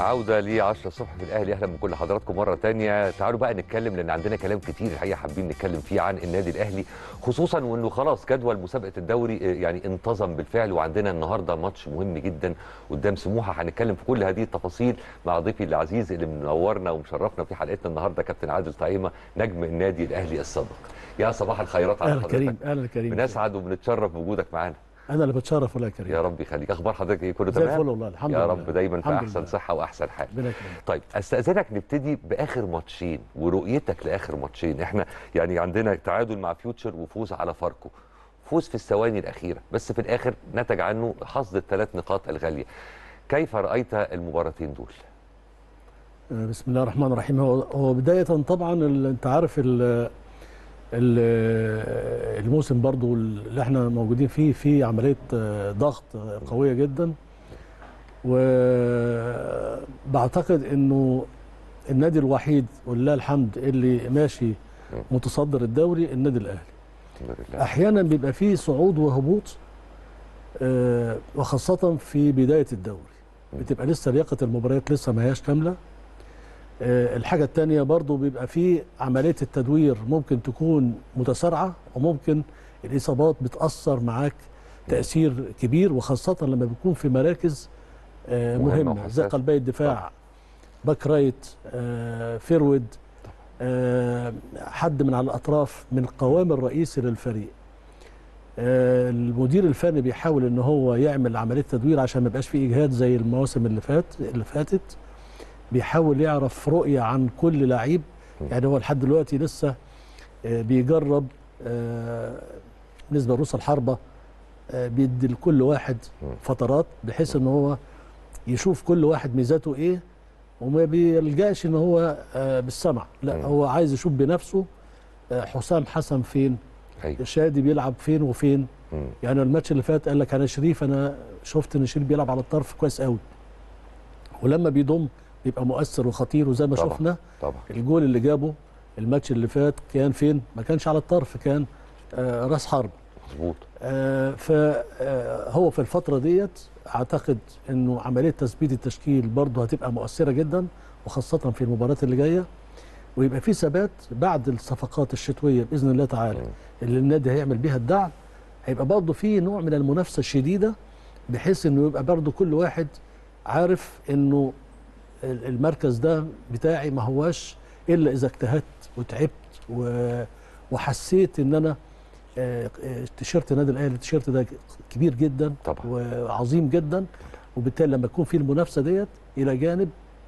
عودة ل 10 الصبح في الأهلي أهلا بكل حضراتكم مرة تانية تعالوا بقى نتكلم لأن عندنا كلام كتير الحقيقة حابين نتكلم فيه عن النادي الأهلي خصوصا وإنه خلاص جدول مسابقة الدوري آه، يعني انتظم بالفعل وعندنا النهاردة ماتش مهم جدا قدام سموحة هنتكلم في كل هذه التفاصيل مع ضيفي العزيز اللي منورنا ومشرفنا في حلقتنا النهاردة كابتن عادل طعيمة نجم النادي الأهلي السابق يا صباح الخيرات على اهلا حضرتك كريم اهلا كريم بنسعد وبنتشرف بوجودك معانا انا اللي بتشرف ولا يا كريم يا رب يخليك أخبار حضرتك إيه كله زي تمام الفل والله الحمد يا لله رب دايما في الحمد أحسن لله. صحة وأحسن حال ربنا يكرمك طيب استاذنك نبتدي باخر ماتشين ورؤيتك لاخر ماتشين احنا يعني عندنا تعادل مع فيوتشر وفوز على فاركو فوز في الثواني الاخيره بس في الاخر نتج عنه حصد الثلاث نقاط الغاليه كيف رايت المباراتين دول آه، بسم الله الرحمن الرحيم هو هو بدايه طبعا ال- انت عارف ال ال- الموسم برضو اللي احنا موجودين فيه في عمليه آه، ضغط آه، قويه جدا وبعتقد انه النادي الوحيد ولله الحمد اللي ماشي متصدر الدوري النادي الاهلي الحمد لله احيانا بيبقى فيه صعود وهبوط آه، وخاصه في بدايه الدوري بتبقى لسه لياقه المباريات لسه ما هياش كامله آه، الحاجه الثانيه برضو بيبقى فيه عمليه التدوير ممكن تكون متسارعه وممكن الاصابات بتاثر معاك تاثير كبير وخاصه لما بيكون في مراكز آه، مهمة مهمه زي وحساسة. قلبي الدفاع باك رايت آه، فيرود آه، حد من على الاطراف من القوام الرئيسي للفريق آه، المدير الفني بيحاول ان هو يعمل عمليه تدوير عشان ما يبقاش فيه اجهاد زي المواسم اللي فات اللي فاتت بيحاول يعرف رؤيه عن كل لعيب يعني هو لحد دلوقتي لسه آه، بيجرب آه، بالنسبه لرؤوس الحربه آه، بيدي لكل واحد فترات بحيث ان هو يشوف كل واحد ميزاته ايه وما بيلجاش ان هو آه، بالسمع لا مم. هو عايز يشوف بنفسه آه، حسام حسن فين ايوه شادي بيلعب فين وفين مم. يعني الماتش اللي فات قال لك انا شريف انا شفت ان شريف بيلعب على الطرف كويس قوي ولما بيضم بيبقى مؤثر وخطير وزي ما طبعا. شفنا طبعا الجول اللي جابه الماتش اللي فات كان فين ما كانش على الطرف كان آه راس حرب مظبوط فهو في الفترة ديت أعتقد أنه عملية تثبيت التشكيل برضه هتبقى مؤثرة جدا وخاصة في المباريات اللي جاية ويبقى في ثبات بعد الصفقات الشتوية بإذن الله تعالى مم. اللي النادي هيعمل بيها الدعم هيبقى برضه في نوع من المنافسة الشديدة بحيث أنه يبقى برضه كل واحد عارف أنه ال- المركز ده بتاعي ما هواش إلا إذا اجتهدت وتعبت و- وحسيت أن أنا آه، آه، تيشيرت النادي الاهلي التيشيرت ده كبير جدا طبعا. وعظيم جدا وبالتالي لما يكون في المنافسه ديت الى جانب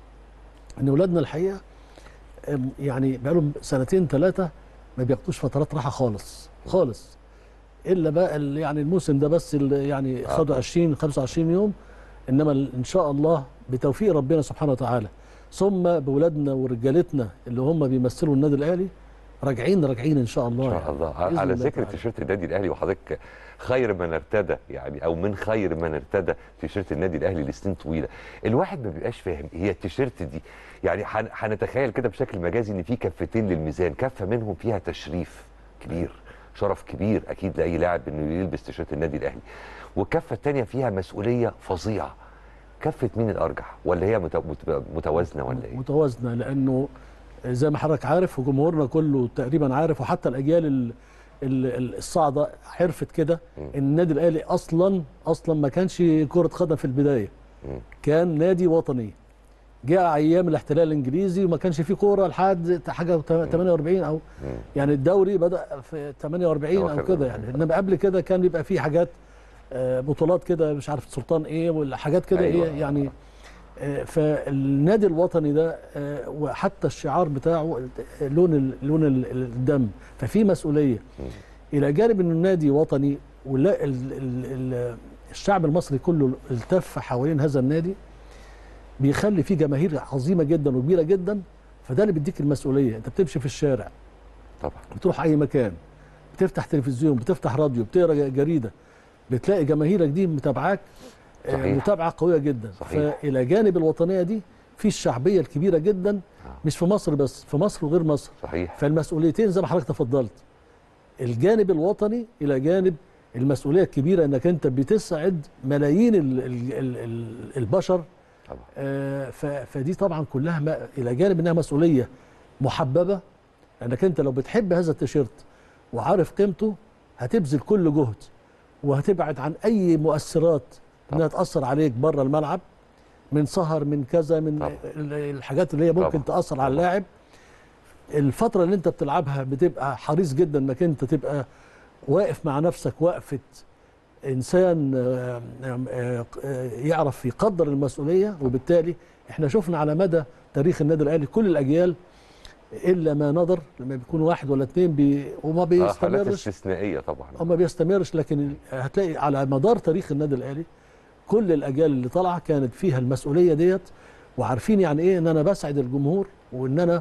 ان اولادنا الحقيقه آم، يعني بقالهم سنتين ثلاثه ما بياخدوش فترات راحه خالص خالص الا بقى ال- يعني الموسم ده بس اللي يعني آه. خدوا 20 25 يوم انما ال- ان شاء الله بتوفيق ربنا سبحانه وتعالى ثم باولادنا ورجالتنا اللي هم بيمثلوا النادي الاهلي راجعين راجعين ان شاء الله ان شاء يعني. الله بإذن على الله ذكر تعالى. تيشيرت النادي الاهلي وحضرتك خير من ارتدى يعني او من خير من ارتدى تيشيرت النادي الاهلي لسنين طويله الواحد ما بيبقاش فاهم هي التيشيرت دي يعني هن- هنتخيل كده بشكل مجازي ان في كفتين للميزان كفه منهم فيها تشريف كبير شرف كبير اكيد لاي لاعب انه يلبس تيشيرت النادي الاهلي والكفه الثانيه فيها مسؤوليه فظيعه كفه مين الارجح ولا هي مت- مت- متوازنه ولا ايه متوازنه لانه زي ما حضرتك عارف وجمهورنا كله تقريبا عارف وحتى الاجيال ال- ال- ال- الصاعده عرفت كده مم. ان النادي الاهلي اصلا اصلا ما كانش كره قدم في البدايه مم. كان نادي وطني جاء ايام الاحتلال الانجليزي وما كانش فيه كوره لحد حاجه 48 او مم. يعني الدوري بدا في 48 أواخر او كده يعني انما قبل كده كان بيبقى فيه حاجات آه، بطولات كده مش عارف سلطان ايه ولا حاجات كده أيوة. ايه يعني آه، فالنادي الوطني ده آه، وحتى الشعار بتاعه آه، لون ال- لون ال- الدم ففي مسؤوليه الى جانب انه النادي وطني ولا ال ال ال الشعب المصري كله التف حوالين هذا النادي بيخلي فيه جماهير عظيمه جدا وكبيره جدا فده اللي بيديك المسؤوليه انت بتمشي في الشارع طبعا بتروح اي مكان بتفتح تلفزيون بتفتح راديو بتقرا جريده بتلاقي جماهيرك دي متابعاك آه، صحيح. متابعه قويه جدا صحيح. فالى جانب الوطنيه دي في الشعبيه الكبيره جدا مش في مصر بس في مصر وغير مصر صحيح فالمسؤوليتين زي ما حضرتك تفضلت الجانب الوطني الى جانب المسؤوليه الكبيره انك انت بتسعد ملايين ال ال ال ال البشر طبعا آه، ف- فدي طبعا كلها ما الى جانب انها مسؤوليه محببه انك انت لو بتحب هذا التيشيرت وعارف قيمته هتبذل كل جهد وهتبعد عن اي مؤثرات انها تاثر عليك بره الملعب من سهر من كذا من طبعا. ال- الحاجات اللي هي ممكن طبعا. تاثر على طبعا. اللاعب الفتره اللي انت بتلعبها بتبقى حريص جدا انك انت تبقى واقف مع نفسك وقفه انسان آه، آه، آه، يعرف يقدر المسؤوليه وبالتالي احنا شفنا على مدى تاريخ النادي الاهلي كل الاجيال الا ما نظر لما بيكون واحد ولا اثنين بي وما آه، حالات بيستمرش استثنائيه طبعا او ما بيستمرش لكن هتلاقي على مدار تاريخ النادي الاهلي كل الاجيال اللي طالعه كانت فيها المسؤوليه ديت وعارفين يعني ايه ان انا بسعد الجمهور وان انا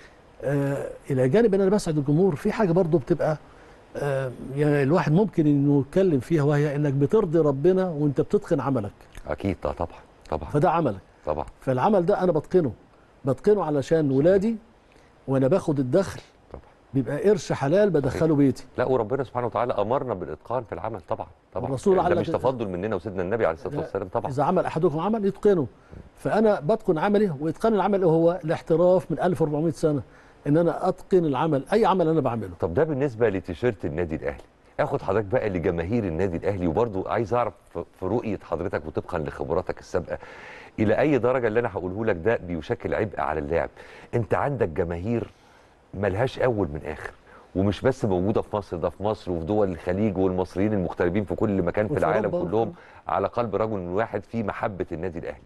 آه الى جانب ان انا بسعد الجمهور في حاجه برضو بتبقى آه يعني الواحد ممكن انه يتكلم فيها وهي انك بترضي ربنا وانت بتتقن عملك اكيد طبعا طبعا طبعا فده عملك طبعا فالعمل ده انا بتقنه بتقنه علشان ولادي وانا باخد الدخل طبعا بيبقى قرش حلال بدخله بيتي لا وربنا سبحانه وتعالى امرنا بالاتقان في العمل طبعا طبعا الرسول ده قال مش لك- تفضل مننا وسيدنا النبي عليه الصلاه لا، والسلام طبعا اذا عمل احدكم عمل يتقنه فانا بتقن عملي واتقان العمل هو الاحتراف من 1400 سنه ان انا اتقن العمل اي عمل انا بعمله طب ده بالنسبه لتيشيرت النادي الاهلي اخد حضرتك بقى لجماهير النادي الاهلي وبرضو عايز اعرف في في رؤيه حضرتك وطبقا لخبراتك السابقه الى اي درجه اللي انا هقوله لك ده بيشكل عبء على اللاعب انت عندك جماهير ملهاش اول من اخر ومش بس موجوده في مصر ده في مصر وفي دول الخليج والمصريين المغتربين في كل مكان في وفي العالم أوروبا. كلهم على قلب رجل واحد في محبه النادي الاهلي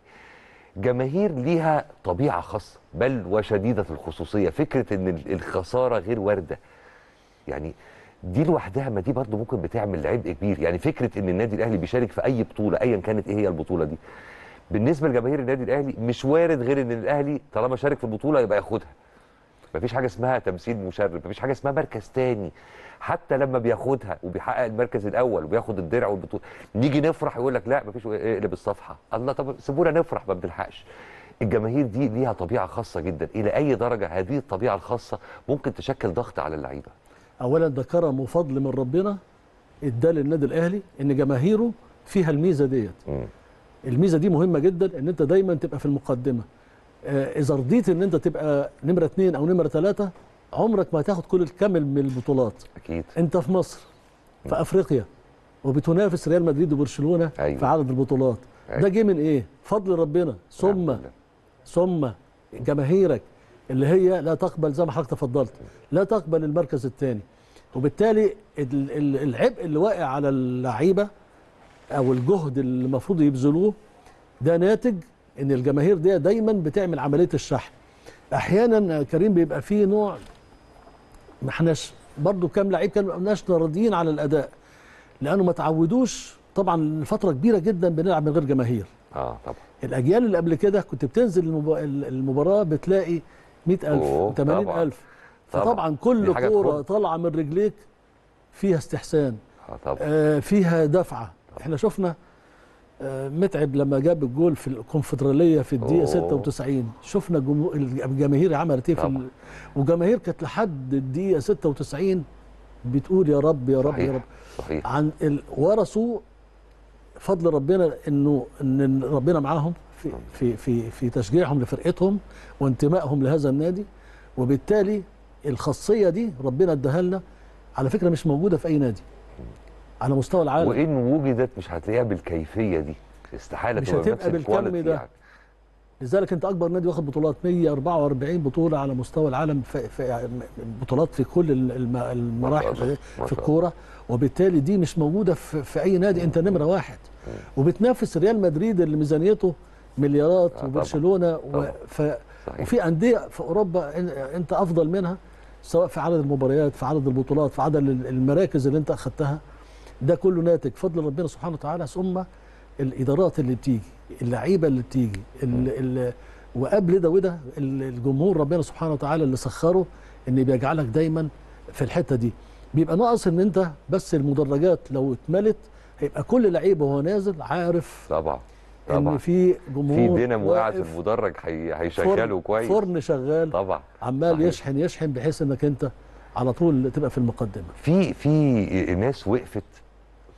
جماهير ليها طبيعه خاصه بل وشديده الخصوصيه فكره ان ال- الخساره غير وارده يعني دي لوحدها ما دي برضه ممكن بتعمل عبء كبير يعني فكره ان النادي الاهلي بيشارك في اي بطوله ايا كانت ايه هي البطوله دي بالنسبه لجماهير النادي الاهلي مش وارد غير ان الاهلي طالما شارك في البطوله يبقى ياخدها مفيش حاجه اسمها تمثيل مشرف مفيش حاجه اسمها مركز تاني حتى لما بياخدها وبيحقق المركز الاول وبياخد الدرع والبطوله نيجي نفرح يقول لك لا مفيش اقلب الصفحه الله طب سيبونا نفرح ما بنلحقش الجماهير دي ليها طبيعه خاصه جدا الى اي درجه هذه الطبيعه الخاصه ممكن تشكل ضغط على اللعيبه اولا ده كرم وفضل من ربنا اداه للنادي الاهلي ان جماهيره فيها الميزه ديت مم. الميزه دي مهمه جدا ان انت دايما تبقى في المقدمه آه، اذا رضيت ان انت تبقى نمره اثنين او نمره ثلاثه عمرك ما هتاخد كل الكامل من البطولات اكيد انت في مصر في افريقيا وبتنافس ريال مدريد وبرشلونه أيوة. في عدد البطولات أيوة. ده جه من ايه فضل ربنا ثم الحمد لله. ثم جماهيرك اللي هي لا تقبل زي ما حضرتك تفضلت لا تقبل المركز الثاني وبالتالي ال- ال- العبء اللي واقع على اللعيبه او الجهد اللي المفروض يبذلوه ده ناتج ان الجماهير دي دايما بتعمل عمليه الشحن احيانا يا كريم بيبقى فيه نوع ما احناش برضو كام لعيب كانوا ما بقناش راضيين على الاداء لانه ما تعودوش طبعا فتره كبيره جدا بنلعب من غير جماهير اه طبعا الاجيال اللي قبل كده كنت بتنزل المب- المباراه بتلاقي 100000 أوه، 80000 طبعاً. فطبعا دي كل حاجة كوره تخض. طالعه من رجليك فيها استحسان اه طبعا آه، فيها دفعه احنا شفنا آه، متعب لما جاب الجول في الكونفدراليه في الدقيقه أوه. 96 شفنا الجمهور- الجماهير عملت ايه في طبعا. ال... وجماهير كانت لحد الدقيقه 96 بتقول يا رب يا رب يا صحيح رب صحيح عن ال... ورثوا فضل ربنا انه ان ربنا معاهم في في في في تشجيعهم لفرقتهم وانتمائهم لهذا النادي وبالتالي الخاصيه دي ربنا اداها لنا على فكره مش موجوده في اي نادي على مستوى العالم وان وجدت مش هتلاقيها بالكيفيه دي استحاله مش تبقى هتبقى بنفس بالكم الكواليتي ده. يعني. لذلك انت اكبر نادي واخد بطولات 144 بطوله على مستوى العالم في, في بطولات في كل الم- المراحل ما شاء الله، في, ما في شاء الكوره وبالتالي دي مش موجوده في, في اي نادي انت نمره واحد وبتنافس ريال مدريد اللي ميزانيته مليارات طبعاً، وبرشلونه و طبعاً. ف صحيح وفي انديه في اوروبا إن- انت افضل منها سواء في عدد المباريات في عدد البطولات في عدد المراكز اللي انت اخذتها ده كله ناتج فضل ربنا سبحانه وتعالى ثم الادارات اللي بتيجي اللعيبه اللي بتيجي ال ال وقبل ده وده ال- الجمهور ربنا سبحانه وتعالى اللي سخره ان بيجعلك دايما في الحته دي بيبقى ناقص ان انت بس المدرجات لو اتملت هيبقى كل لعيب وهو نازل عارف طبعا ان طبعا في في جمهور دينامو قاعد في واقف المدرج هي- فرن- هيشغله كويس فرن شغال طبعا عمال صحيح. يشحن يشحن بحيث انك انت على طول تبقى في المقدمه في في ناس وقفت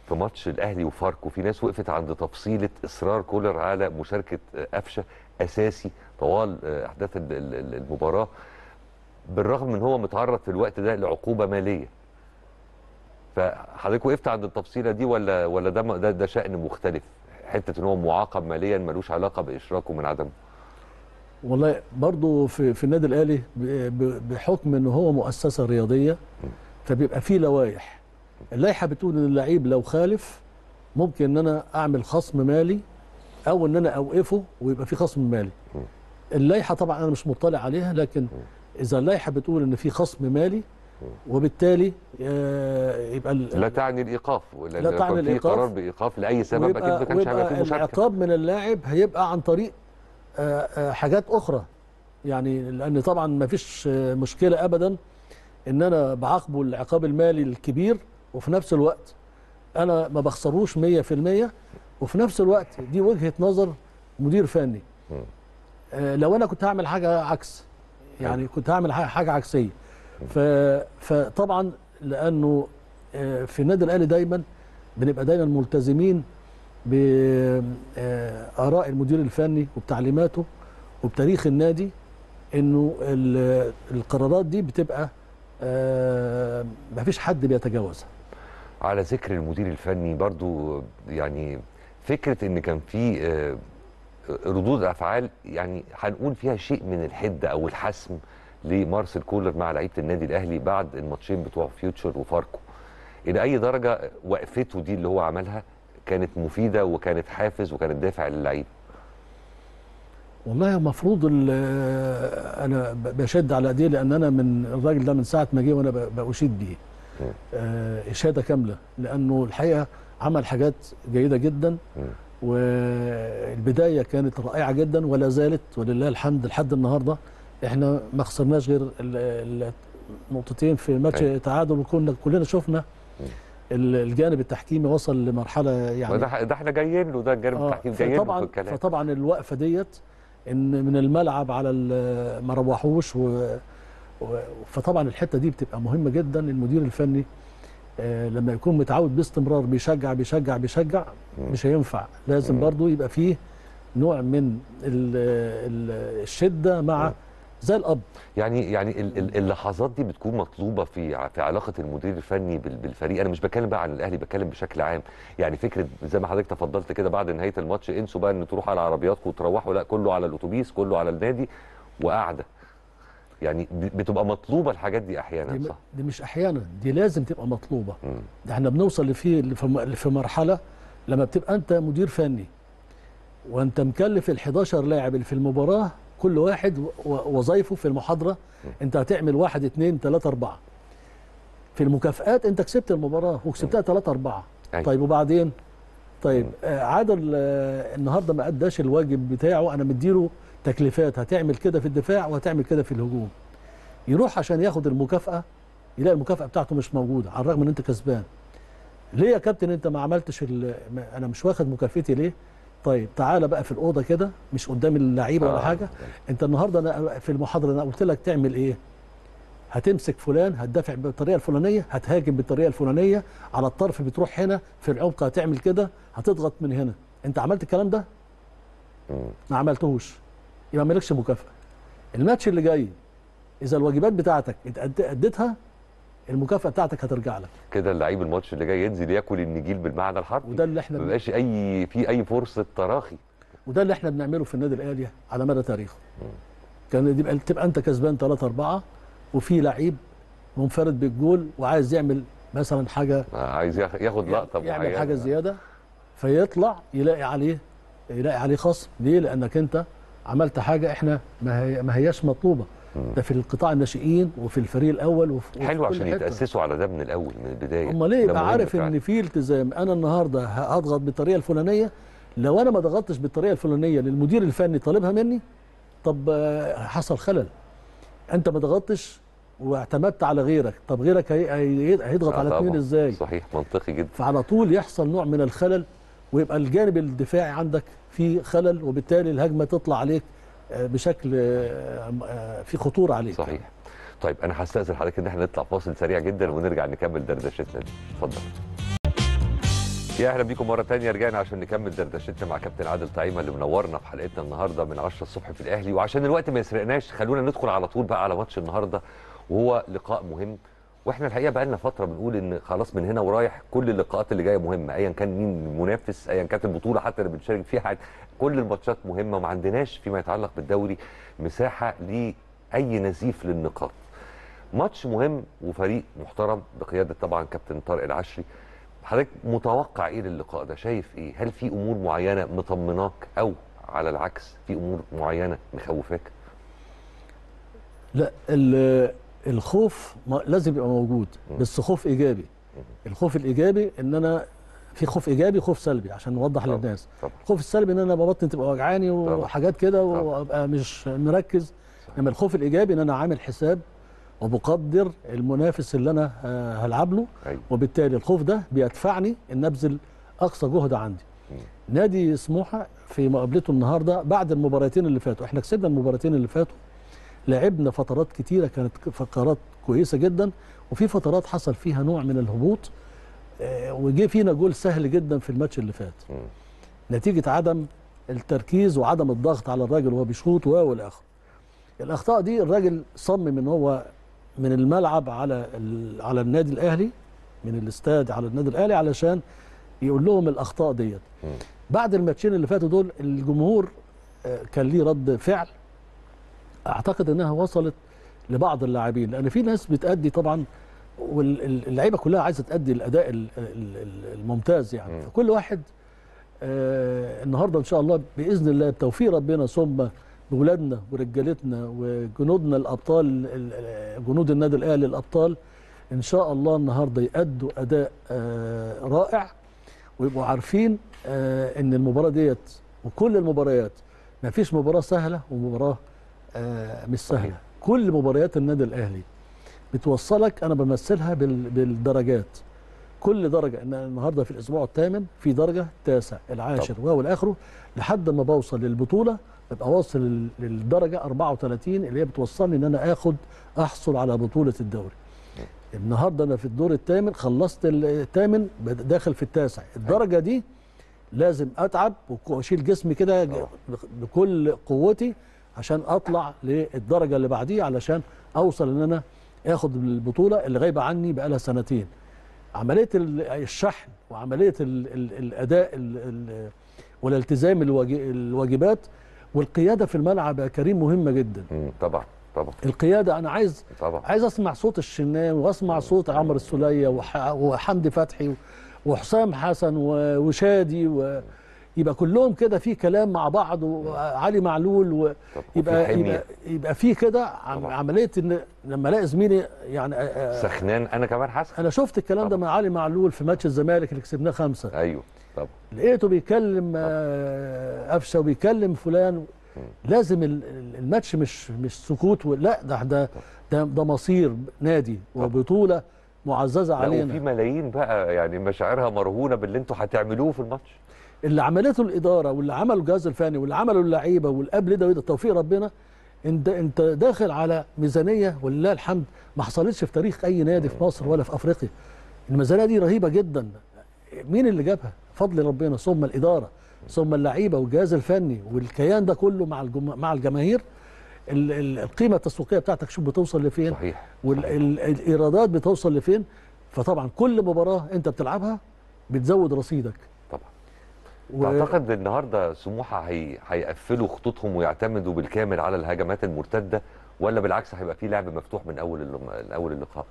في ماتش الاهلي وفاركو في ناس وقفت عند تفصيله اصرار كولر على مشاركه آه، قفشه اساسي طوال آه، احداث ال- ال- ال- المباراه بالرغم من هو متعرض في الوقت ده لعقوبه ماليه فحضرتك وقفت عند التفصيله دي ولا ولا ده م- ده, ده شان مختلف حته ان هو معاقب ماليا ملوش علاقه باشراكه من عدمه والله برضو في, في النادي الاهلي ب- ب- بحكم ان هو مؤسسه رياضيه فبيبقى فيه لوائح اللائحه بتقول ان اللعيب لو خالف ممكن ان انا اعمل خصم مالي او ان انا اوقفه ويبقى في خصم مالي اللائحه طبعا انا مش مطلع عليها لكن اذا اللائحه بتقول ان في خصم مالي وبالتالي آه، يبقى ال- لا تعني الايقاف ولا لا لو تعني كان في الإيقاف. قرار بايقاف لاي سبب اكيد ويبقى, ما كانش هيبقى ويبقى في مشاركه العقاب من اللاعب هيبقى عن طريق آه، آه، حاجات اخرى يعني لان طبعا ما فيش آه، مشكله ابدا ان انا بعاقبه العقاب المالي الكبير وفي نفس الوقت انا ما بخسروش 100% وفي نفس الوقت دي وجهه نظر مدير فني مم. آه، لو انا كنت هعمل حاجه عكس يعني كنت هعمل ح- حاجه عكسيه ف- فطبعا لانه آه، في النادي الاهلي دايما بنبقى دايما ملتزمين بآراء المدير الفني وبتعليماته وبتاريخ النادي انه ال- القرارات دي بتبقى آه، مفيش حد بيتجاوزها على ذكر المدير الفني برضو يعني فكره ان كان في آه، ردود افعال يعني هنقول فيها شيء من الحده او الحسم لمارسيل كولر مع لعيبه النادي الاهلي بعد الماتشين بتوع فيوتشر وفاركو الى اي درجه وقفته دي اللي هو عملها كانت مفيده وكانت حافز وكانت دافع للعيب والله المفروض ال- انا ب- بشد على ايديه لان انا من الراجل ده من ساعه ما جه وانا ب- باشيد بيه مم. آه، اشاده كامله لانه الحقيقه عمل حاجات جيده جدا مم. والبدايه كانت رائعه جدا ولا زالت ولله الحمد لحد النهارده احنا ما خسرناش غير ال- ال- النقطتين في ماتش أيوة. تعادل وكنا كلنا شفنا مم. ال- الجانب التحكيمي وصل لمرحله يعني وده ده احنا جايين له ده الجانب آه، التحكيم جايين له في فطبعا الكلام فطبعا الوقفه ديت ان من الملعب على ال- ما روحوش و و- فطبعا الحته دي بتبقى مهمه جدا المدير الفني آه، لما يكون متعود باستمرار بيشجع بيشجع بيشجع مم. مش هينفع لازم مم. برضو يبقى فيه نوع من ال- ال- الشده مع مم. زي الاب يعني يعني ال- ال- اللحظات دي بتكون مطلوبه في ع- في علاقه المدير الفني بال- بالفريق انا مش بتكلم بقى عن الاهلي بتكلم بشكل عام يعني فكره زي ما حضرتك تفضلت كده بعد نهايه الماتش انسوا بقى ان تروحوا على عربياتكم وتروحوا لا كله على الاتوبيس كله على النادي وقاعده يعني ب- بتبقى مطلوبه الحاجات دي احيانا دي, م- صح دي مش احيانا دي لازم تبقى مطلوبه مم. ده احنا بنوصل لفي لفي- في مرحله لما بتبقى انت مدير فني وانت مكلف ال 11 لاعب اللي في المباراه كل واحد و- و- وظايفه في المحاضره انت هتعمل واحد اثنين ثلاثه اربعه في المكافآت انت كسبت المباراه وكسبتها ثلاثه اربعه أيوة. طيب وبعدين طيب آه عادل آه النهارده ما اداش الواجب بتاعه انا مديله تكليفات هتعمل كده في الدفاع وهتعمل كده في الهجوم يروح عشان ياخد المكافاه يلاقي المكافاه بتاعته مش موجوده على الرغم ان انت كسبان ليه يا كابتن انت ما عملتش ال- ما- انا مش واخد مكافئتي ليه طيب تعالى بقى في الاوضه كده مش قدام اللعيبه ولا آه. حاجه انت النهارده انا في المحاضره انا قلت لك تعمل ايه هتمسك فلان هتدافع بالطريقه الفلانيه هتهاجم بالطريقه الفلانيه على الطرف بتروح هنا في العمق هتعمل كده هتضغط من هنا انت عملت الكلام ده مم. ما عملتهوش يبقى مالكش مكافاه الماتش اللي جاي اذا الواجبات بتاعتك اتأد- اديتها المكافاه بتاعتك هترجع لك كده اللعيب الماتش اللي جاي ينزل ياكل النجيل بالمعنى الحرفي وده اللي احنا ما بيبقاش اي في اي فرصه تراخي وده اللي احنا بنعمله في النادي الاهلي على مدى تاريخه كان يبقى تبقى انت كسبان 3 4 وفي لعيب منفرد بالجول وعايز يعمل مثلا حاجه عايز ياخ- ياخد لقطه يعمل معينة. حاجه زياده فيطلع يلاقي عليه يلاقي عليه خصم ليه لانك انت عملت حاجه احنا ما هي ما هياش مطلوبه ده في القطاع الناشئين وفي الفريق الاول وفي وفي حلو كل عشان حتة. يتاسسوا على ده من الاول من البدايه امال ليه ده يبقى مهم عارف فعلاً. ان في التزام انا النهارده هضغط بالطريقه الفلانيه لو انا ما ضغطتش بالطريقه الفلانيه للمدير الفني طالبها مني طب آه، حصل خلل انت ما ضغطتش واعتمدت على غيرك طب غيرك هي- هي- هيضغط آه على طبعاً. اثنين ازاي صحيح منطقي جدا فعلى طول يحصل نوع من الخلل ويبقى الجانب الدفاعي عندك فيه خلل وبالتالي الهجمه تطلع عليك آه، بشكل آه، آه، في خطوره عليك صحيح طيب انا هستاذن حضرتك ان احنا نطلع فاصل سريع جدا ونرجع نكمل دردشتنا دي اتفضل يا اهلا بيكم مره تانية رجعنا عشان نكمل دردشتنا مع كابتن عادل طعيمه اللي منورنا في حلقتنا النهارده من 10 الصبح في الاهلي وعشان الوقت ما يسرقناش خلونا ندخل على طول بقى على ماتش النهارده وهو لقاء مهم واحنا الحقيقه بقى لنا فتره بنقول ان خلاص من هنا ورايح كل اللقاءات اللي جايه مهمه ايا كان مين المنافس ايا كانت البطوله حتى اللي بنشارك فيها كل الماتشات مهمه وما عندناش فيما يتعلق بالدوري مساحه لاي نزيف للنقاط ماتش مهم وفريق محترم بقياده طبعا كابتن طارق العشري حضرتك متوقع ايه للقاء ده شايف ايه هل في امور معينه مطمناك او على العكس في امور معينه مخوفاك لا ال- الخوف ما- لازم يبقى موجود مم. بس خوف ايجابي الخوف الايجابي ان انا في خوف ايجابي خوف سلبي عشان نوضح طبعا. للناس طبعا الخوف السلبي ان انا ببطن تبقى وجعاني طبعا. وحاجات كده طبعا. وابقى مش مركز صحيح. انما الخوف الايجابي ان انا عامل حساب وبقدر المنافس اللي انا آه، هلعب له ايوه وبالتالي الخوف ده بيدفعني ان ابذل اقصى جهد عندي مم. نادي سموحه في مقابلته النهارده بعد المباراتين اللي فاتوا احنا كسبنا المباراتين اللي فاتوا لعبنا فترات كتيره كانت فترات كويسه جدا وفي فترات حصل فيها نوع من الهبوط آه، وجه فينا جول سهل جدا في الماتش اللي فات مم. نتيجه عدم التركيز وعدم الضغط على الراجل وهو بيشوط و والى اخره الاخطاء دي الراجل صمم ان هو من الملعب على ال- على النادي الاهلي من الاستاد على النادي الاهلي علشان يقول لهم الاخطاء ديت مم. بعد الماتشين اللي فاتوا دول الجمهور آه، كان ليه رد فعل اعتقد انها وصلت لبعض اللاعبين لان في ناس بتأدي طبعا واللعيبه كلها عايزه تأدي الاداء ال- ال- ال- الممتاز يعني مم. فكل واحد آه، النهارده ان شاء الله باذن الله بتوفيق ربنا ثم بولادنا ورجالتنا وجنودنا الابطال ال- ال- جنود النادي الاهلي الابطال ان شاء الله النهارده يأدوا اداء آه، رائع ويبقوا عارفين آه، ان المباراه ديت وكل المباريات ما فيش مباراه سهله ومباراه آه، مش سهله صحيح. كل مباريات النادي الاهلي بتوصلك انا بمثلها بال- بالدرجات كل درجه ان النهارده في الاسبوع الثامن في درجه التاسع العاشر و الاخره لحد ما بوصل للبطوله ببقى واصل لل- للدرجه 34 اللي هي بتوصلني ان انا اخد احصل على بطوله الدوري النهارده انا في الدور الثامن خلصت الثامن بد- داخل في التاسع الدرجه دي لازم اتعب وك- واشيل جسمي كده ج- طبعا. بكل قوتي عشان اطلع للدرجه اللي بعديه علشان اوصل ان انا اخد البطوله اللي غايبه عني بقالها سنتين عمليه ال- الشحن وعمليه ال ال الاداء ال ال والالتزام الواجي- الواجبات والقياده في الملعب يا كريم مهمه جدا مم. طبعا طبعا القياده انا عايز طبعا عايز اسمع صوت الشناوي واسمع صوت عمرو السوليه وح- وحمدي فتحي وحسام حسن و- وشادي ويبقى كلهم كده في كلام مع بعض وعلي معلول طبعا وفي ويبقى حمية. يبقى يبقى في كده عم- طبعا. عمليه ان لما الاقي زميلي يعني آه، سخنان انا كمان حاسس انا شفت الكلام ده طبعا. مع علي معلول في ماتش الزمالك اللي كسبناه خمسه ايوه طبعا لقيته بيكلم آه، قفشه وبيكلم فلان لازم ال- ال- الماتش مش مش سكوت و- لا ده ده ده, ده مصير نادي طبعا. وبطوله معززه لا وفي علينا ملايين بقى يعني مشاعرها مرهونه باللي انتوا هتعملوه في الماتش اللي عملته الاداره واللي عمله الجهاز الفني واللي عمله اللعيبه والقبل ده وده توفيق ربنا انت انت داخل على ميزانيه ولله الحمد ما حصلتش في تاريخ اي نادي في مصر ولا في افريقيا الميزانيه دي رهيبه جدا مين اللي جابها فضل ربنا ثم الاداره ثم اللعيبه والجهاز الفني والكيان ده كله مع الجم... مع الجماهير ال... ال... القيمه التسويقيه بتاعتك شوف بتوصل لفين صحيح والايرادات بتوصل لفين فطبعا كل مباراه انت بتلعبها بتزود رصيدك طبعا و... تعتقد النهارده سموحه هي... هيقفلوا خطوطهم ويعتمدوا بالكامل على الهجمات المرتده ولا بالعكس هيبقى في لعب مفتوح من اول اللم... اول اللقاء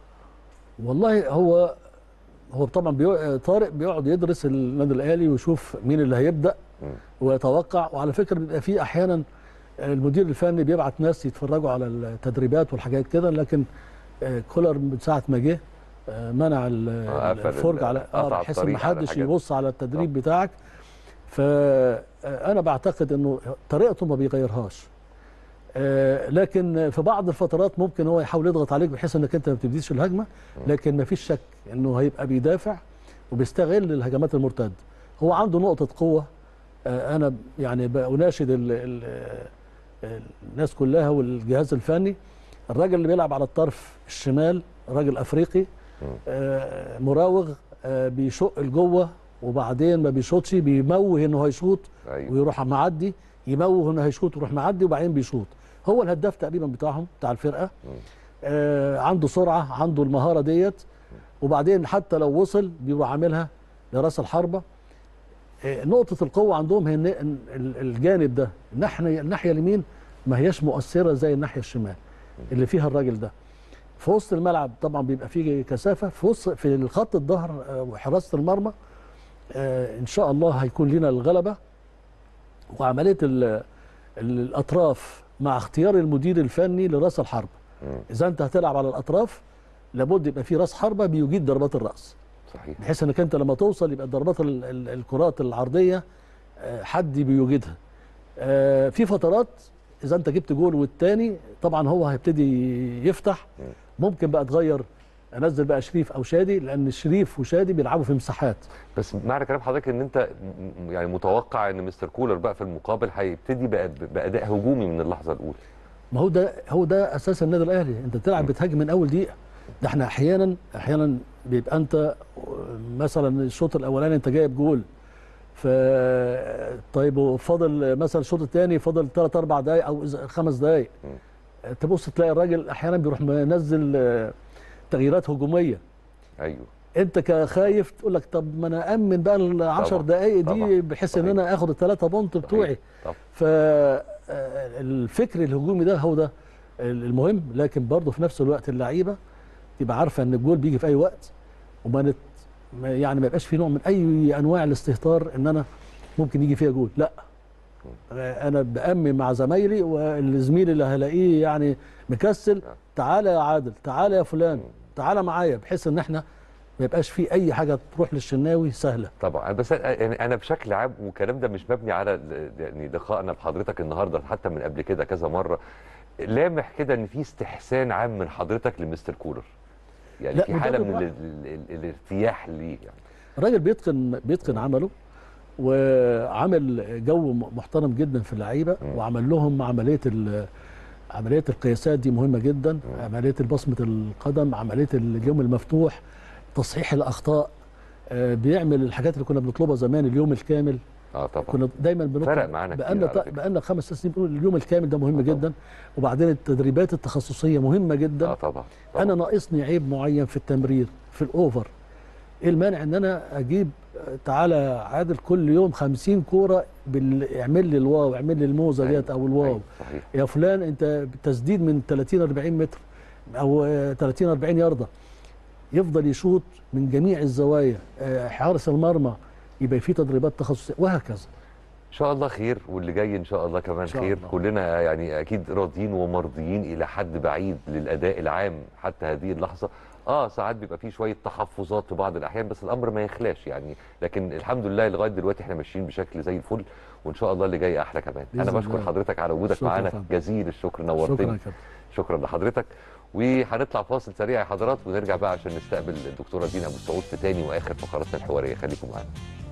والله هو هو طبعا بيو... طارق بيقعد يدرس النادي الاهلي ويشوف مين اللي هيبدا مم. ويتوقع وعلى فكره بيبقى في احيانا المدير الفني بيبعت ناس يتفرجوا على التدريبات والحاجات كده لكن آه، كولر من ساعه ما جه آه، منع ال- آه، قفل الفرجه ال- على اه قطع بحيث ان الطريق على محدش الحاجات. يبص على التدريب بتاعك فانا بعتقد انه طريقته ما بيغيرهاش آه، لكن في بعض الفترات ممكن هو يحاول يضغط عليك بحيث انك انت ما بتبتديش الهجمه لكن ما فيش شك انه هيبقى بيدافع وبيستغل الهجمات المرتده هو عنده نقطه قوه آه، انا يعني بناشد ال ال آه، الناس كلها والجهاز الفني الراجل اللي بيلعب على الطرف الشمال راجل افريقي آه، مراوغ آه، بيشق لجوه وبعدين ما بيشوطش بيموه انه هيشوط ايوه ويروح معدي يموه انه هيشوط ويروح معدي وبعدين بيشوط هو الهداف تقريبا بتاعهم بتاع الفرقه آه عنده سرعه عنده المهاره ديت وبعدين حتى لو وصل بيروح عاملها لراس الحربه آه نقطه القوه عندهم هي الن- ال- الجانب ده الناحيه الناحيه اليمين ما هياش مؤثره زي الناحيه الشمال اللي فيها الراجل ده في وسط الملعب طبعا بيبقى فيه كثافه في وسط في الخط الظهر آه، وحراسه المرمى آه، ان شاء الله هيكون لنا الغلبه وعمليه ال- ال- الاطراف مع اختيار المدير الفني لراس الحرب مم. اذا انت هتلعب على الاطراف لابد يبقى في راس حربه بيجيد ضربات الراس صحيح بحيث انك انت لما توصل يبقى ضربات ال- ال- الكرات العرضيه آه، حد بيوجدها آه، في فترات اذا انت جبت جول والتاني طبعا هو هيبتدي يفتح ممكن بقى تغير انزل بقى شريف او شادي لان شريف وشادي بيلعبوا في مساحات بس معنى كلام حضرتك ان انت م- يعني متوقع ان مستر كولر بقى في المقابل هيبتدي بأ- باداء هجومي من اللحظه الاولى ما هو ده هو ده اساس النادي الاهلي انت بتلعب بتهاجم من اول دقيقه ده احنا احيانا احيانا بيبقى انت مثلا الشوط الاولاني انت جايب جول ف طيب وفاضل مثلا الشوط الثاني فاضل 3 4 دقائق او إذا- خمس دقائق تبص تلاقي الراجل احيانا بيروح منزل آه، تغييرات هجوميه ايوه انت كخايف تقول لك طب ما انا امن بقى ال 10 طبعاً، دقائق دي طبعاً، بحيث ان صحيح. انا اخد الثلاثه بونت بتوعي طب فالفكر الهجومي ده هو ده المهم لكن برضه في نفس الوقت اللعيبه تبقى عارفه ان الجول بيجي في اي وقت وما نت ما- يعني ما يبقاش في نوع من اي انواع الاستهتار ان انا ممكن يجي فيها جول لا انا بامن مع زمايلي والزميل اللي هلاقيه يعني مكسل تعالى يا عادل تعالى يا فلان تعالى معايا بحيث ان احنا ما يبقاش في اي حاجه تروح للشناوي سهله طبعا بس يعني انا بشكل عام والكلام ده مش مبني على ال- يعني لقائنا بحضرتك النهارده حتى من قبل كده كذا مره لامح كده ان في استحسان عام من حضرتك لمستر كولر يعني لا، في حاله مدرب من واحد. ال ال ال الارتياح ليه يعني الراجل بيتقن بيتقن عمله وعامل جو محترم جدا في اللعيبه وعمل لهم عمليه ال- عمليه القياسات دي مهمه جدا عمليه بصمه القدم عمليه اليوم المفتوح تصحيح الاخطاء آه، بيعمل الحاجات اللي كنا بنطلبها زمان اليوم الكامل اه طبعا كنا دايما بنطلب فرق معانا كتير بقالنا على فكرة. بقالنا خمس سنين بنقول اليوم الكامل ده مهم آه طبعا. جدا وبعدين التدريبات التخصصيه مهمه جدا اه طبعا, طبعا. انا ناقصني عيب معين في التمرير في الاوفر ايه المانع ان انا اجيب آه، تعالى عادل كل يوم 50 كوره بال... اعمل لي الواو اعمل لي الموزه أيوة، ديت او الواو أيوة، صحيح يا فلان انت تسديد من 30 40 متر او آه، 30 40 يارده يفضل يشوط من جميع الزوايا آه، حارس المرمى يبقى في تدريبات تخصصيه وهكذا ان شاء الله خير واللي جاي ان شاء الله كمان إن شاء خير الله. كلنا يعني اكيد راضيين ومرضيين الى حد بعيد للاداء العام حتى هذه اللحظه اه ساعات بيبقى فيه شويه تحفظات في بعض الاحيان بس الامر ما يخلاش يعني لكن الحمد لله لغايه دلوقتي احنا ماشيين بشكل زي الفل وان شاء الله اللي جاي احلى كمان انا بإذن بشكر الله. حضرتك على وجودك شكراً معانا فندم. جزيل الشكر شكرا نورتني يا كابتن شكرا لحضرتك وهنطلع فاصل سريع يا حضرات ونرجع بقى عشان نستقبل الدكتوره دينا ابو سعود في تاني واخر فقراتنا الحواريه خليكم معانا